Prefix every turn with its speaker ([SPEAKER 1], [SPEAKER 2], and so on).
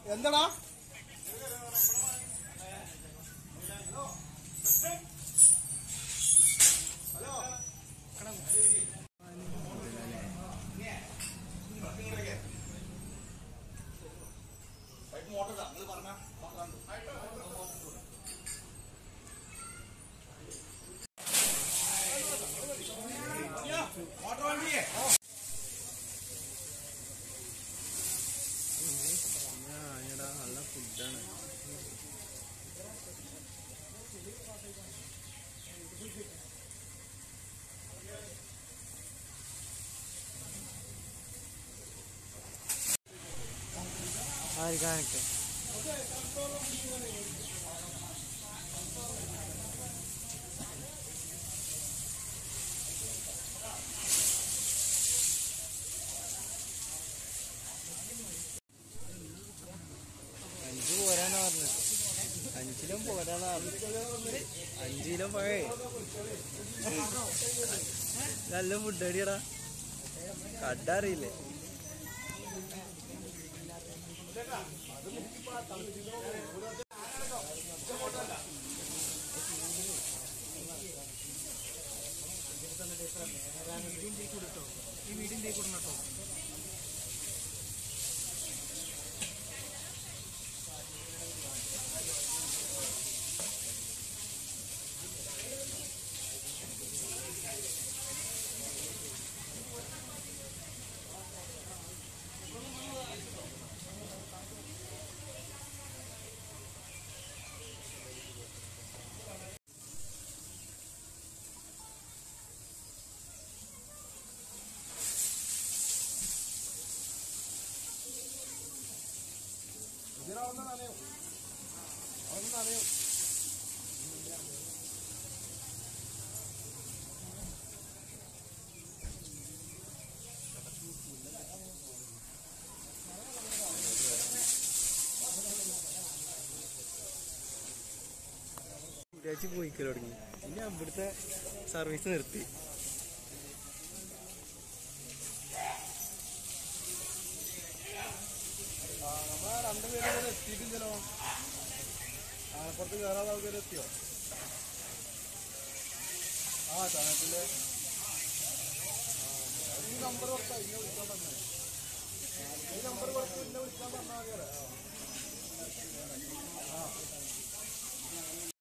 [SPEAKER 1] എന്താടാ
[SPEAKER 2] നല്ല ഫുഡാണ് ആയിരിക്കാനൊക്കെ അഞ്ച് പോരാന്നാ പറഞ്ഞത് അഞ്ചിലും പോരാന്നാ പറഞ്ഞത് അഞ്ചിലും പോയേ നല്ല ഫുഡ് അടിയടാ കട അറിയില്ലേ ചേച്ചി പോയിക്കൽ തുടങ്ങി ഇനി അവിടുത്തെ സർവീസ് നിർത്തി
[SPEAKER 1] നമ്മളെ രണ്ടുപേരും കൂടെ എത്തിയിട്ടില്ലല്ലോ ആലപ്പുറത്ത് കയറാതെ ആൾക്കാർ എത്തിയോ ആ ചാനത്തില് ഈ നമ്പർ കൊടുത്താ ഇന്നെ വിളിക്കാൻ പറഞ്ഞത് ഈ നമ്പർ കൊടുത്ത് ഇന്നെ വിളിക്കാൻ പറഞ്ഞാൽ മതിയല്ലേ ആ